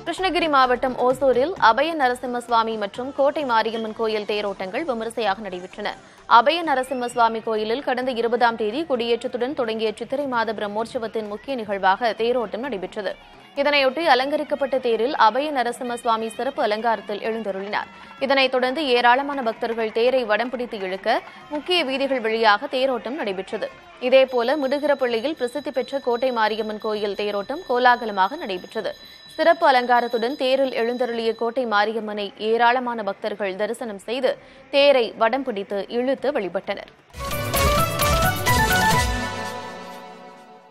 கிருஷ்ணகிரி மாவட்டம் ஓசூரில் அபய நரசிம்ம சுவாமி மற்றும் கோட்டை மாரியம்மன் கோயில் தேரோட்டங்கள் விமரிசையாக நடைபெற்றன அபய நரசிம்ம சுவாமி கோயிலில் கடந்த இருபதாம் தேதி கொடியேற்றத்துடன் தொடங்கிய சித்திரை மாத பிரம்மோற்சவத்தின் முக்கிய நிகழ்வாக தேரோட்டம் நடைபெற்றது இதனையொட்டி அலங்கரிக்கப்பட்ட தேரில் அபய நரசிம்ம சுவாமி சிறப்பு அலங்காரத்தில் எழுந்தருளினார் இதனைத் தொடர்ந்து ஏராளமான பக்தர்கள் தேரை வடம் பிடித்து இழுக்க முக்கிய வீதிகள் வழியாக தேரோட்டம் நடைபெற்றது இதேபோல மிடுகிரப்பள்ளியில் பிரசித்தி பெற்ற கோட்டை மாரியம்மன் கோயில் தேரோட்டம் கோலாகலமாக நடைபெற்றது சிறப்பு அலங்காரத்துடன் தேரில் எழுந்தருளிய கோட்டை மாரியம்மனை ஏராளமான பக்தர்கள் தரிசனம் செய்து தேரை வடம் பிடித்து இழுத்து வழிபட்டனர்